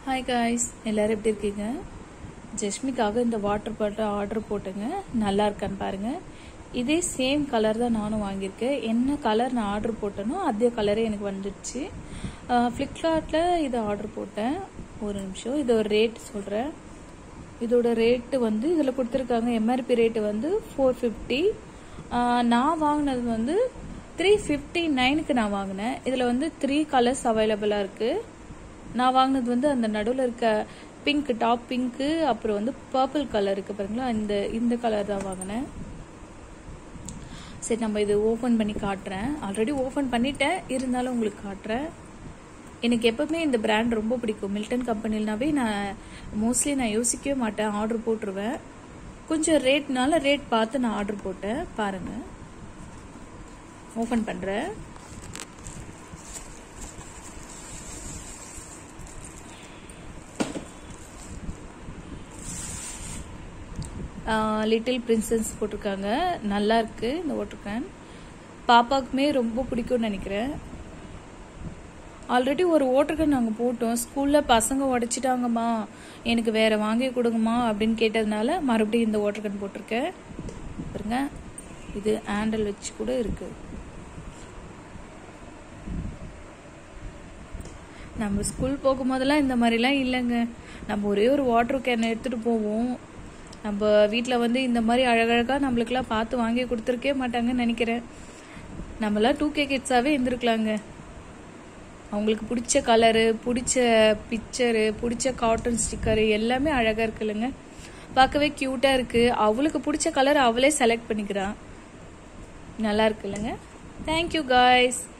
hi guys எல்லாரும் எப்படி இருக்கீங்க ஜெஷ்மிக்காக இந்த வாட்டர் பாட்டில் ஆர்டர் போட்டுங்க நல்லா இருக்கான்னு பாருங்க இதே சேம் கலர் தான் நானும் வாங்கியிருக்கேன் என்ன கலர் நான் ஆர்டர் போட்டேனோ அதே கலரே எனக்கு வந்துடுச்சு ஃப்ளிப்கார்ட்டில் இதை ஆர்டர் போட்டேன் ஒரு நிமிஷம் இது ஒரு ரேட் சொல்கிறேன் இதோட ரேட்டு வந்து இதில் கொடுத்துருக்காங்க எம்ஆர்பி ரேட்டு வந்து ஃபோர் ஃபிஃப்டி நான் வாங்கினது வந்து த்ரீ ஃபிஃப்டி நைனுக்கு நான் வாங்கினேன் இதில் வந்து த்ரீ கலர்ஸ் அவைலபிளாக இருக்குது நான் வாங்கினது வந்து அந்த நடுவில் இருக்க பிங்க் டாப் பிங்க்கு அப்புறம் வந்து பர்பிள் கலர் இருக்குது பாருங்களா இந்த இந்த கலர் தான் வாங்கினேன் சரி நம்ம இது ஓப்பன் பண்ணி காட்டுறேன் ஆல்ரெடி ஓப்பன் பண்ணிட்டேன் இருந்தாலும் உங்களுக்கு காட்டுறேன் எனக்கு எப்பவுமே இந்த பிராண்ட் ரொம்ப பிடிக்கும் மில்டன் கம்பெனிலனாவே நான் மோஸ்ட்லி நான் யோசிக்கவே மாட்டேன் ஆர்டர் போட்டுருவேன் கொஞ்சம் ரேட்னால ரேட் பார்த்து நான் ஆர்டர் போட்டேன் பாருங்க ஓப்பன் பண்ணுறேன் லிட்டில் பிரின்சஸ் போட்டிருக்காங்க நல்லா இருக்கு இந்த வாட்டர் கேன் பாப்பாவுக்குமே ரொம்ப பிடிக்கும்னு நினைக்கிறேன் ஆல்ரெடி ஒரு வாட்டர் கேன் நாங்கள் போட்டோம் ஸ்கூலில் பசங்க உடைச்சிட்டாங்கம்மா எனக்கு வேற வாங்கி கொடுங்கம்மா அப்படின்னு கேட்டதுனால மறுபடியும் இந்த வாட்டர் கேன் போட்டிருக்கேன் பாருங்க இது ஹேண்டில் வச்சு கூட இருக்கு நம்ம ஸ்கூல் போகும்போதெல்லாம் இந்த மாதிரிலாம் இல்லைங்க நம்ம ஒரே ஒரு வாட்டர் கேன் எடுத்துகிட்டு போவோம் நம்ம வீட்டில் வந்து இந்த மாதிரி அழகழகாக நம்மளுக்கெல்லாம் பார்த்து வாங்கி கொடுத்துருக்கே மாட்டாங்கன்னு நினைக்கிறேன் நம்மளாம் டூ கே கிட்ஸாகவே இருந்திருக்கலாங்க அவங்களுக்கு பிடிச்ச கலரு பிடிச்ச பிக்சரு பிடிச்ச காட்டன் ஸ்டிக்கரு எல்லாமே அழகாக இருக்குல்லங்க பார்க்கவே க்யூட்டாக இருக்குது அவளுக்கு பிடிச்ச கலர் அவளே செலக்ட் பண்ணிக்கிறான் நல்லா இருக்குல்லங்க தேங்க்யூ காய்ஸ்